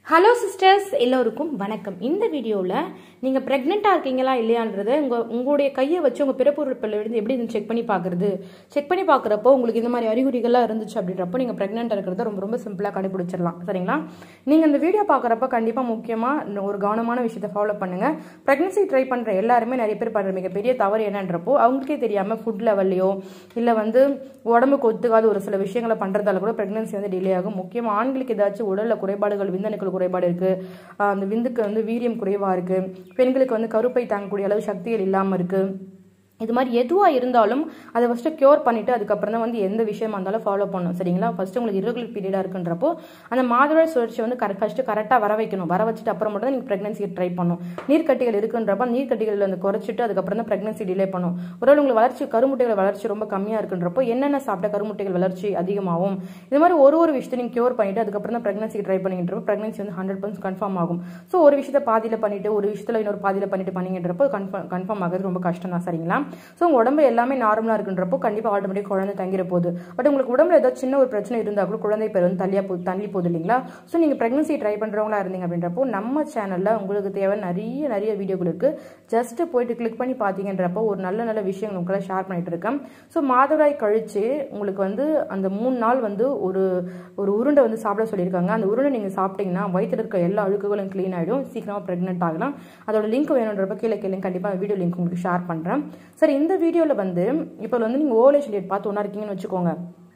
hello sisters எல்லோருக்கும் வணக்கம் இந்த வீடியோவில் நீங்கள் ப்ரெக்னெண்ட்டாக இருக்கீங்களா இல்லையான்றதை உங்கள் உங்களுடைய கையை வச்சு உங்கள் பிறப்புறுப்பில் இருந்து எப்படி செக் பண்ணி பார்க்குறது செக் பண்ணி பார்க்குறப்போ உங்களுக்கு இந்த மாதிரி அறிகுறிகள்லாம் இருந்துச்சு அப்படின்றப்போ நீங்கள் ப்ரெக்னெண்ட்டாக இருக்கிறத ரொம்ப ரொம்ப சிம்பிளாக கண்டுபிடிச்சிடலாம் சரிங்களா நீங்கள் இந்த வீடியோ பார்க்குறப்ப கண்டிப்பாக முக்கியமாக ஒரு கவனமான விஷயத்தை ஃபாலோ பண்ணுங்கள் ப்ரெக்னன்சி ட்ரை பண்ணுற எல்லாருமே நிறைய பேர் பண்ணுற மிகப்பெரிய தவறு என்னன்றப்போ அவங்களுக்கே தெரியாமல் ஃபுட் லெவல்லையோ இல்லை வந்து உடம்புக்கு ஒத்துக்காத ஒரு சில விஷயங்களை பண்ணுறதால கூட ப்ரெக்னன்சி வந்து டிலே ஆகும் முக்கியமாக ஆண்களுக்கு ஏதாச்சும் உடலில் குறைபாடுகள் விந்தணுக்கள் குறைபாடு இருக்குது அந்த விந்துக்கு வந்து வீரியம் குறைவாக இருக்குது பெண்களுக்கு வந்து கருப்பை தாங்கக்கூடிய அளவு சக்திகள் இல்லாமல் இருக்குது இது மாதிரி எதுவாக இருந்தாலும் அதை ஃபஸ்ட்டு க்யூர் பண்ணிவிட்டு அதுக்கப்புறம் தான் வந்து எந்த விஷயமா இருந்தாலும் ஃபாலோ பண்ணணும் சரிங்களா ஃபஸ்ட்டு உங்களுக்கு irregular பீரியடாக இருக்குன்றப்போ அந்த மாதவிடாய் சுழற்சி வந்து கரெக்ட் ஃபஸ்ட்டு கரெக்டாக வர வைக்கணும் வர வச்சுட்டு அப்புறம் மட்டும் தான் நீங்கள் ப்ரெக்னன்சி ட்ரை பண்ணணும் நீர்க்கட்டிகள் இருக்குன்றப்ப அந்த நீர்க்கட்டிகள் வந்து குறைச்சிட்டு அதுக்கப்புறம் தான் ப்ரெக்னன்சி டிலே பண்ணும் ஒருவேளை உங்களுக்கு வளர்ச்சி கருமுட்டைகள் வளர்ச்சி ரொம்ப கம்மியாக இருக்குன்றப்போ என்னென்ன சாப்பிட்டா கருமுட்டைகள் வளர்ச்சி அதிகமாகும் இது மாதிரி ஒரு ஒரு விஷயத்தை நீங்கள் க்யூர் பண்ணிட்டு அதுக்கப்புறம் தான் ப்ரெக்னன்சி ட்ரை பண்ணிங்கன்றப்போ ப்ரெக்னன்சி வந்து ஹண்ட்ரட் பர்சன்ட் கன்ஃபார்ம் ஆகும் ஸோ ஒரு விஷயத்தை பாதியில் பண்ணிட்டு ஒரு விஷயத்தில் இன்னொரு பாதியில் பண்ணிட்டு பண்ணிங்கன்றப்போ கன்ஃபார்ம் கன்ஃபார்ம் ஆகிறது ரொம்ப கஷ்டம் தான் சரிங்களா ஸோ உங்கள் உடம்பு எல்லாமே நார்மலாக இருக்குன்றப்போ கண்டிப்பாக ஆட்டோமேட்டிக் குழந்தை தங்கிட போகுது பட் உங்களுக்கு உடம்புல ஏதாவது சின்ன ஒரு பிரச்சனை இருந்தால் கூட குழந்தை பேர் வந்து தள்ளியா போ தள்ளி போகுது இல்லைங்களா ஸோ நீங்கள் ப்ரெக்னன்சி ட்ரை பண்ணுறவங்களா இருந்தீங்க அப்படின்றப்போ நம்ம சேனலில் உங்களுக்கு தேவை நிறைய நிறைய வீடியோகள் இருக்குது ஜஸ்ட்டு போயிட்டு கிளிக் பண்ணி பார்த்தீங்கன்றப்போ ஒரு நல்ல நல்ல விஷயங்கள் உங்களுக்கு ஷேர் பண்ணிட்டு இருக்கேன் ஸோ மாதவிடாய் கழிச்சு உங்களுக்கு வந்து அந்த மூணு நாள் வந்து ஒரு ஒரு உருண்டை வந்து சாப்பிட சொல்லியிருக்காங்க அந்த உருண்டை நீங்கள் சாப்பிட்டீங்கன்னா வயிற்றுல இருக்க எல்லா அழுக்குகளும் க்ளீன் ஆகிடும் சீக்கிரமாக ப்ரெக்னென்ட் ஆகலாம் அதோட லிங்க் வேணுன்றப்ப கீழே கேளுங்க கண்டிப்பாக வீடியோ லிங்க் உங்களுக்கு ஷேர் பண்ணுறேன் சரி இந்த வீடியோவில் வந்து இப்போ வந்து நீங்கள் ஓவலேஷன் டேட் பார்த்து ஒன்றா இருக்கீங்கன்னு வச்சுக்கோங்க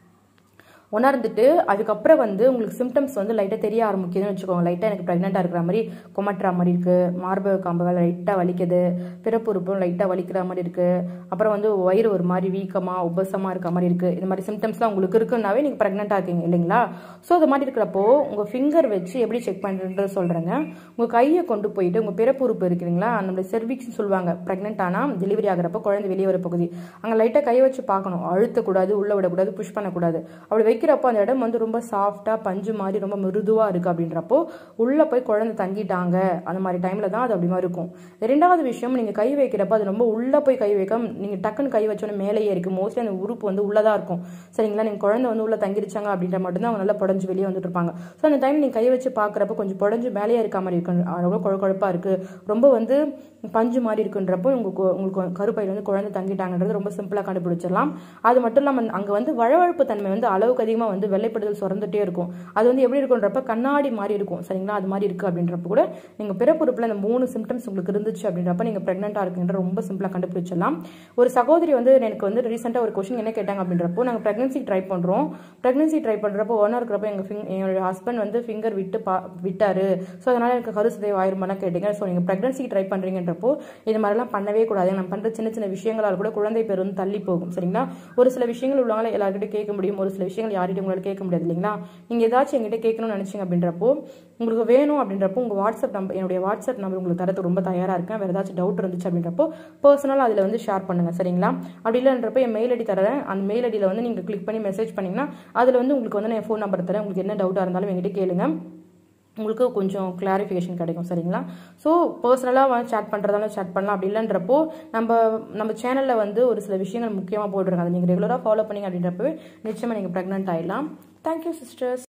உணர்ந்துட்டு அதுக்கப்புறம் வந்து உங்களுக்கு சிம்டம்ஸ் வந்து லைட்டாக தெரிய ஆரம்பிக்குதுன்னு வச்சுக்கோங்க லைட்டாக எனக்கு ப்ரெக்னெண்ட்டாக இருக்கிற மாதிரி கொமட்டுற மாதிரி இருக்குது மார்பக காம்புகள் லைட்டாக வலிக்குது பிறப்புறுப்பும் லைட்டாக வலிக்கிற மாதிரி இருக்குது அப்புறம் வந்து வயிறு ஒரு மாதிரி வீக்கமாக உபசமாக இருக்க மாதிரி இருக்குது இந்த மாதிரி சிம்டம்ஸ்லாம் உங்களுக்கு இருக்குன்னாவே நீங்கள் ப்ரெக்னெண்ட்டாக இருக்கீங்க இல்லைங்களா ஸோ அது மாதிரி இருக்கிறப்போ உங்கள் ஃபிங்கர் வச்சு எப்படி செக் பண்ணுறது சொல்கிறேங்க உங்கள் கையை கொண்டு போயிட்டு உங்கள் பிறப்புறுப்பு இருக்குங்களா நம்மளுடைய செர்விக்ஸ்னு சொல்லுவாங்க ப்ரெக்னென்ட் ஆனால் டெலிவரி ஆகிறப்போ குழந்தை வெளியே வர பகுதி அங்கே லைட்டாக கையை வச்சு பார்க்கணும் அழுத்தக்கூடாது உள்ளே விடக்கூடாது புஷ் பண்ணக்கூடாது அப்படி வைக்கிறப்போ அந்த இடம் வந்து ரொம்ப சாஃப்டாக பஞ்சு மாதிரி ரொம்ப மிருதுவாக இருக்குது அப்படின்றப்போ உள்ளே போய் குழந்தை தங்கிட்டாங்க அந்த மாதிரி டைமில் தான் அது அப்படி மாதிரி இருக்கும் ரெண்டாவது விஷயம் நீங்கள் கை வைக்கிறப்போ அது ரொம்ப உள்ளே போய் கை வைக்க நீங்கள் டக்குன்னு கை வச்சோன்னே மேலேயே இருக்குது மோஸ்ட்லி அந்த உறுப்பு வந்து உள்ளதாக இருக்கும் சரிங்களா நீங்கள் குழந்தை வந்து உள்ளே தங்கிருச்சாங்க அப்படின்ற மட்டும்தான் அவங்க நல்லா புடஞ்சு வெளியே வந்துட்டு இருப்பாங்க ஸோ அந்த டைம் நீங்கள் கை வச்சு பார்க்குறப்போ கொஞ்சம் புடஞ்சு மேலேயே இருக்க மாதிரி இருக்கு ரொம்ப குழ குழப்பாக இருக்குது ரொம்ப வந்து பஞ்சு மாதிரி இருக்குன்றப்போ உங்களுக்கு உங்களுக்கு கருப்பையில் வந்து குழந்தை தங்கிட்டாங்கன்றது ரொம்ப சிம்பிளாக கண்டுபிடிச்சிடலாம் அது மட்டும் இல்லாமல் அங்கே வந்து வழவழப்பு தன்மை வந்து அளவுக்கு அதிகமாக வந்து வெள்ளைப்படுதல் சுரந்துட்டே இருக்கும் அது வந்து எப்படி இருக்குன்றப்ப கண்ணாடி மாதிரி இருக்கும் சரிங்களா அது மாதிரி இருக்குது அப்படின்றப்ப கூட நீங்கள் பிறப்புறுப்பில் அந்த மூணு சிம்டம்ஸ் உங்களுக்கு இருந்துச்சு அப்படின்றப்ப நீங்கள் ப்ரெக்னெண்ட்டாக இருக்குன்ற ரொம்ப சிம்பிளாக கண்டுபிடிச்சிடலாம் ஒரு சகோதரி வந்து எனக்கு வந்து ரீசெண்டாக ஒரு கொஷின் என்ன கேட்டாங்க அப்படின்றப்போ நாங்கள் ப்ரெக்னன்சி ட்ரை பண்ணுறோம் ப்ரெக்னன்சி ட்ரை பண்ணுறப்போ ஒன்றா இருக்கிறப்ப எங்கள் ஃபிங் என்னோட ஹஸ்பண்ட் வந்து ஃபிங்கர் விட்டு பா விட்டாரு ஸோ அதனால் எனக்கு கருசுதேவ் ஆயிருமானா கேட்டீங்க ஸோ நீங்கள் ப்ரெக்னன்சி ட்ரை பண்ணுறீங்கன்றப்போ இது மாதிரிலாம் பண்ணவே கூடாது நம்ம பண்ணுற சின்ன சின்ன விஷயங்களால் கூட குழந்தை பேர் வந்து தள்ளி போகும் சரிங்களா ஒரு சில விஷயங்கள் உள்ளவங்கள எல்லாருக்கிட்ட கேட்க முடியும் ஒரு சில விஷயங்கள் யார்கிட்ட உங்களால் கேட்க முடியாது இல்லைங்களா நீங்கள் ஏதாச்சும் எங்கிட்ட கேட்கணும்னு நினச்சிங்க அப்படின்றப்போ உங்களுக்கு வேணும் அப்படின்றப்போ உங்கள் வாட்ஸ்அப் நம்பர் என்னுடைய வாட்ஸ்அப் நம்பர் உங்களுக்கு தரத்துக்கு ரொம்ப தயாராக இருக்கேன் வேறு ஏதாச்சும் டவுட் இருந்துச்சு அப்படின்றப்போ பர்சனலாக அதில் வந்து ஷேர் பண்ணுங்கள் சரிங்களா அப்படி இல்லைன்றப்போ என் மெயில் ஐடி தரேன் அந்த மெயில் ஐடியில் வந்து நீங்கள் கிளிக் பண்ணி மெசேஜ் பண்ணிங்கன்னா அதில் வந்து உங்களுக்கு வந்து நான் ஃபோன் நம்பர் தரேன் உங்களுக்கு என்ன டவுட்டாக இருந்தாலும் என்கிட்ட கேளுங்க உங்களுக்கு கொஞ்சம் கிளாரிஃபிகேஷன் கிடைக்கும் சரிங்களா ஸோ பர்சனலாக வந்து சேட் பண்ணுறதால சேட் பண்ணலாம் அப்படி இல்லைன்றப்போ நம்ம நம்ம சேனலில் வந்து ஒரு சில விஷயங்கள் முக்கியமாக போட்டுருங்க அதை நீங்கள் ரெகுலராக ஃபாலோ பண்ணிங்க அப்படின்றப்பவே நிச்சயமாக நீங்கள் ப்ரெக்னென்ட் ஆகிடலாம் தேங்க்யூ சிஸ்டர்ஸ்